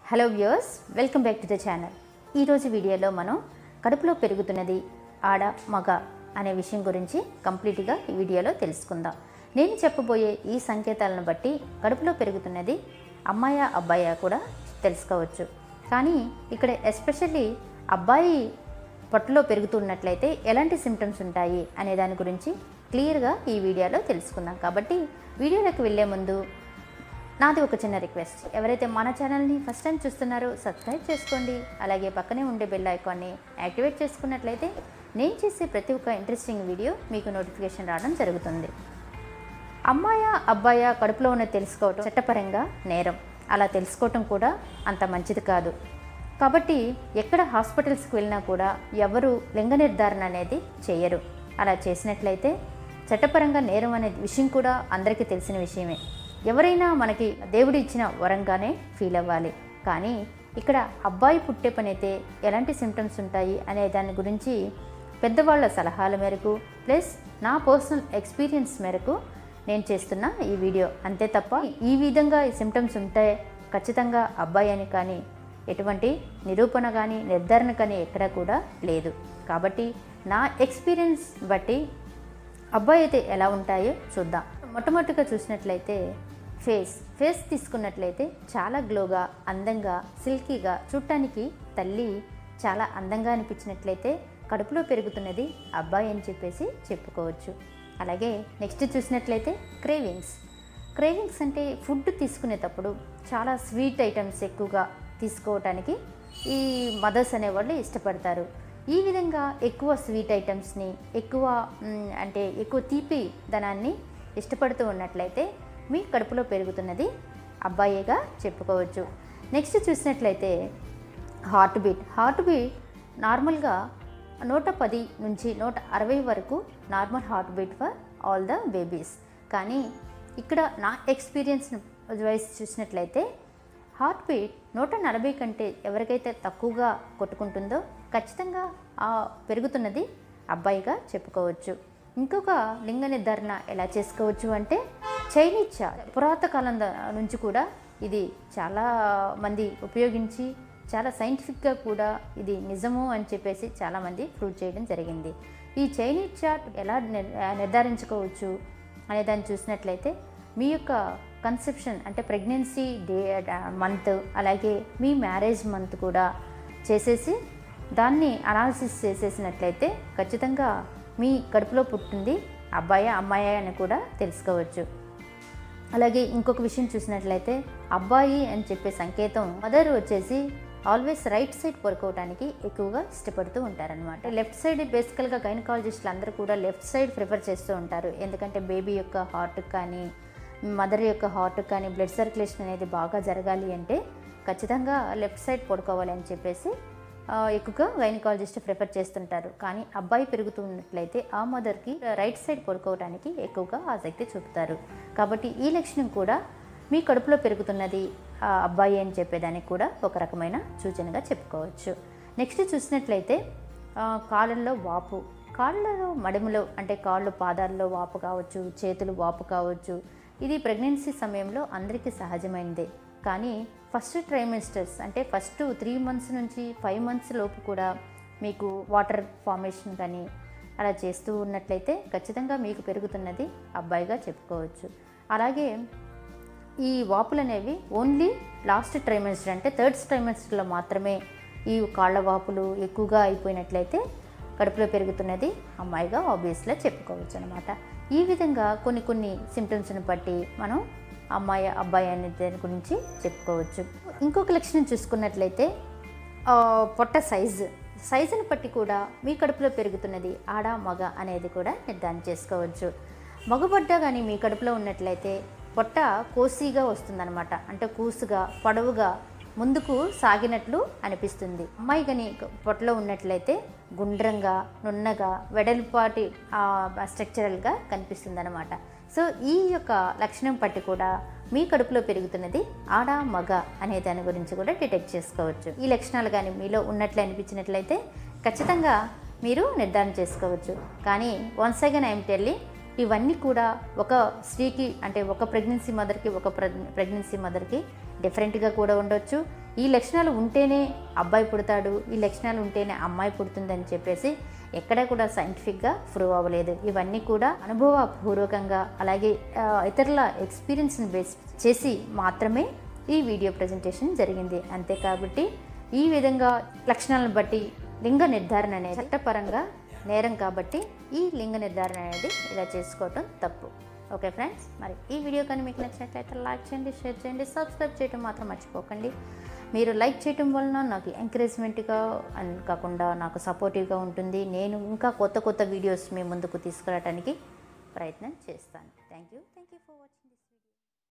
hello viewers welcome back to the channel ఈరోజు వీడియోలో మనం కడుపులో పెరుగుతున్నది ఆడ మగ అనే విషయం గురించి కంప్లీట్గా ఈ వీడియోలో తెలుసుకుందాం నేను చెప్పబోయే ఈ సంకేతాలను బట్టి కడుపులో పెరుగుతున్నది అమ్మాయా అబ్బాయా కూడా తెలుసుకోవచ్చు కానీ ఇక్కడ ఎస్పెషల్లీ అబ్బాయి పొట్టలో పెరుగుతున్నట్లయితే ఎలాంటి సిమ్టమ్స్ ఉంటాయి అనే దాని గురించి క్లియర్గా ఈ వీడియోలో తెలుసుకుందాం కాబట్టి వీడియోలోకి వెళ్ళే ముందు నాది ఒక చిన్న రిక్వెస్ట్ ఎవరైతే మన ఛానల్ని ఫస్ట్ టైం చూస్తున్నారో సబ్స్క్రైబ్ చేసుకోండి అలాగే పక్కనే ఉండే బెల్ ఐకాన్ని యాక్టివేట్ చేసుకున్నట్లయితే నేను చేసే ప్రతి ఒక్క ఇంట్రెస్టింగ్ వీడియో మీకు నోటిఫికేషన్ రావడం జరుగుతుంది అమ్మాయా అబ్బాయా కడుపులో ఉన్న తెలుసుకోవటం చట్టపరంగా నేరం అలా తెలుసుకోవటం కూడా అంత మంచిది కాదు కాబట్టి ఎక్కడ హాస్పిటల్స్కి వెళ్ళినా కూడా ఎవరు లింగ నిర్ధారణ అనేది చేయరు అలా చేసినట్లయితే చట్టపరంగా నేరం అనే విషయం కూడా అందరికీ తెలిసిన విషయమే ఎవరైనా మనకి దేవుడు ఇచ్చిన వరంగానే ఫీల్ అవ్వాలి కానీ ఇక్కడ అబ్బాయి పుట్టే పని అయితే ఎలాంటి సిమ్టమ్స్ ఉంటాయి అనే దాని గురించి పెద్దవాళ్ళ సలహాల మేరకు ప్లస్ నా పర్సనల్ ఎక్స్పీరియన్స్ మేరకు నేను చేస్తున్న ఈ వీడియో అంతే తప్ప ఈ విధంగా ఈ సిమ్టమ్స్ ఉంటే ఖచ్చితంగా అబ్బాయి అని కానీ ఎటువంటి నిరూపణ కానీ నిర్ధారణ కానీ ఎక్కడ కూడా లేదు కాబట్టి నా ఎక్స్పీరియన్స్ బట్టి అబ్బాయి అయితే ఎలా ఉంటాయో చూద్దాం మొట్టమొదటిగా చూసినట్లయితే ఫేస్ ఫేస్ తీసుకున్నట్లయితే చాలా గ్లోగా అందంగా సిల్కీగా చూడటానికి తల్లి చాలా అందంగా అనిపించినట్లయితే కడుపులో పెరుగుతున్నది అబ్బాయి అని చెప్పేసి చెప్పుకోవచ్చు అలాగే నెక్స్ట్ చూసినట్లయితే క్రేవింగ్స్ క్రేవింగ్స్ అంటే ఫుడ్ తీసుకునేటప్పుడు చాలా స్వీట్ ఐటమ్స్ ఎక్కువగా తీసుకోవటానికి ఈ మదర్స్ అనేవాళ్ళు ఇష్టపడతారు ఈ విధంగా ఎక్కువ స్వీట్ ఐటమ్స్ని ఎక్కువ మ్, అంటే ఎక్కువ తీపి ధనాన్ని ఇష్టపడుతూ ఉన్నట్లయితే మీ కడుపులో పెరుగుతున్నది అబ్బాయిగా చెప్పుకోవచ్చు నెక్స్ట్ చూసినట్లయితే హార్ట్ బీట్ హార్ట్ బీట్ నార్మల్గా నూట పది నుంచి నూట అరవై వరకు normal heart beat for all the babies కానీ ఇక్కడ నా ఎక్స్పీరియన్స్ వైజ్ చూసినట్లయితే హార్ట్ బీట్ నూట నలభై కంటే ఎవరికైతే తక్కువగా కొట్టుకుంటుందో ఖచ్చితంగా ఆ పెరుగుతున్నది అబ్బాయిగా చెప్పుకోవచ్చు ఇంకొక లింగ నిర్ధారణ ఎలా చేసుకోవచ్చు అంటే చైనీస్ చార్ట్ పురాత కాలం ద- నుంచి కూడా ఇది చాలా మంది ఉపయోగించి చాలా సైంటిఫిక్గా కూడా ఇది నిజము అని చెప్పేసి చాలామంది ప్రూవ్ చేయడం జరిగింది ఈ చైనీస్ చార్ట్ ఎలా నిర్- నిర్ధారించుకోవచ్చు అనే దాన్ని చూసినట్లయితే మీ యొక్క కన్సెప్షన్ అంటే ప్రెగ్నెన్సీ డే మంత్ అలాగే మీ మ్యారేజ్ మంత్ కూడా చేసేసి దాన్ని అనాలిసిస్ చేసేసినట్లయితే ఖచ్చితంగా మీ కడుపులో పుట్టింది అబ్బాయి అమ్మాయి అని కూడా తెలుసుకోవచ్చు అలాగే ఇంకొక విషయం చూసినట్లయితే అబ్బాయి అని చెప్పే సంకేతం మదర్ వచ్చేసి ఆల్వేస్ రైట్ సైడ్ పడుకోవడానికి ఎక్కువగా ఇష్టపడుతూ ఉంటారనమాట లెఫ్ట్ సైడ్ బేసికల్గా గైనకాలజిస్టులు అందరూ కూడా లెఫ్ట్ సైడ్ ప్రిఫర్ చేస్తూ ఉంటారు ఎందుకంటే బేబీ యొక్క హార్ట్ కానీ మదర్ యొక్క హార్ట్ కానీ బ్లడ్ సర్క్యులేషన్ అనేది బాగా జరగాలి అంటే ఖచ్చితంగా లెఫ్ట్ సైడ్ పడుకోవాలి అని చెప్పేసి ఆ, ఎక్కువగా గైనకాలజిస్ట్ ప్రిఫర్ చేస్తుంటారు కానీ అబ్బాయి పెరుగుతున్నట్లయితే ఆ మదర్కి రైట్ సైడ్ పడుకోవడానికి ఎక్కువగా ఆసక్తి చూపుతారు కాబట్టి ఈ లక్షణం కూడా మీ కడుపులో పెరుగుతున్నది ఆ అబ్బాయి అని చెప్పేదానికి కూడా ఒక రకమైన సూచనగా చెప్పుకోవచ్చు నెక్స్ట్ చూసినట్లయితే ఆ, కాళ్ళల్లో వాపు కాళ్ళలో మడిములో అంటే కాళ్ళు పాదాల్లో వాపు కావచ్చు చేతులు వాపు కావచ్చు ఇది ప్రెగ్నెన్సీ సమయంలో అందరికీ సహజమైనదే కానీ ఫస్ట్ ట్రైమిస్టర్స్ అంటే ఫస్ట్ త్రీ మంత్స్ నుంచి ఫైవ్ మంత్స్ లోపు కూడా మీకు వాటర్ ఫార్మేషన్ కానీ అలా చేస్తూ ఉన్నట్లయితే ఖచ్చితంగా మీకు పెరుగుతున్నది అబ్బాయిగా చెప్పుకోవచ్చు అలాగే ఈ వాపులు అనేవి ఓన్లీ లాస్ట్ ట్రైమెస్టర్ అంటే థర్డ్ ట్రైమెస్టర్లో మాత్రమే ఈ కాళ్ళ వాపులు ఎక్కువగా అయిపోయినట్లయితే కడుపులో పెరుగుతున్నది అమ్మాయిగా ఆబ్వియస్గా చెప్పుకోవచ్చు అనమాట ఈ విధంగా కొన్ని కొన్ని సిమ్టమ్స్ని బట్టి మనం అమ్మాయి అబ్బాయి అనే దాని గురించి చెప్పుకోవచ్చు ఇంకొక లక్షణం చూసుకున్నట్లయితే ఆ, పొట్ట సైజు సైజుని బట్టి కూడా మీ కడుపులో పెరుగుతున్నది ఆడ మగ అనేది కూడా నిర్ధారణ చేసుకోవచ్చు మగబడ్డ కానీ మీ కడుపులో ఉన్నట్లయితే పొట్ట కోసిగా వస్తుందన్నమాట అంటే కూసుగా పొడవుగా ముందుకు సాగినట్లు అనిపిస్తుంది అమ్మాయి కానీ పొట్టలో ఉన్నట్లయితే గుండ్రంగా నున్నగా వెడల్పాటి స్ట్రక్చరల్గా కనిపిస్తుంది అనమాట సో ఈ యొక్క లక్షణం పట్టి కూడా మీ కడుపులో పెరుగుతున్నది ఆడ మగ అనే దాని గురించి కూడా డిటెక్ట్ చేసుకోవచ్చు ఈ లక్షణాలు కానీ మీలో ఉన్నట్లు అనిపించినట్లయితే ఖచ్చితంగా మీరు నిర్ధారణ చేసుకోవచ్చు కానీ వన్స్ అగైన్ ఐఎమ్ టెల్లి ఇవన్నీ కూడా ఒక స్త్రీకి అంటే ఒక ప్రెగ్నెన్సీ మదర్కి ఒక ప్రెగ్నెన్సీ మదర్కి డిఫరెంట్గా కూడా ఉండొచ్చు ఈ లక్షణాలు ఉంటేనే అబ్బాయి పుడతాడు ఈ లక్షణాలు ఉంటేనే అమ్మాయి పుడుతుందని చెప్పేసి ఎక్కడ కూడా సైంటిఫిక్గా ప్రూవ్ అవ్వలేదు ఇవన్నీ కూడా అనుభవపూర్వకంగా అలాగే ఆ, ఇతరుల ఎక్స్పీరియన్స్ని బేస్ చేసి మాత్రమే ఈ వీడియో ప్రజెంటేషన్ జరిగింది అంతే కాబట్టి ఈ విధంగా లక్షణాలను బట్టి లింగ నిర్ధారణ అనేది చట్టపరంగా నేరం కాబట్టి ఈ లింగ నిర్ధారణ అనేది ఇలా చేసుకోవటం తప్పు ఓకే ఫ్రెండ్స్ మరి ఈ వీడియో కానీ మీకు నచ్చినట్లయితే లైక్ చేయండి షేర్ చేయండి సబ్స్క్రైబ్ చేయడం మాత్రం మర్చిపోకండి మీరు లైక్ చేయటం వలన నాకు ఎంకరేజ్మెంట్గా అండ్ కాకుండా నాకు సపోర్టివ్గా ఉంటుంది నేను ఇంకా కొత్త కొత్త వీడియోస్ మీ ముందుకు తీసుకురావడానికి ప్రయత్నం చేస్తాను thank you thank you for watching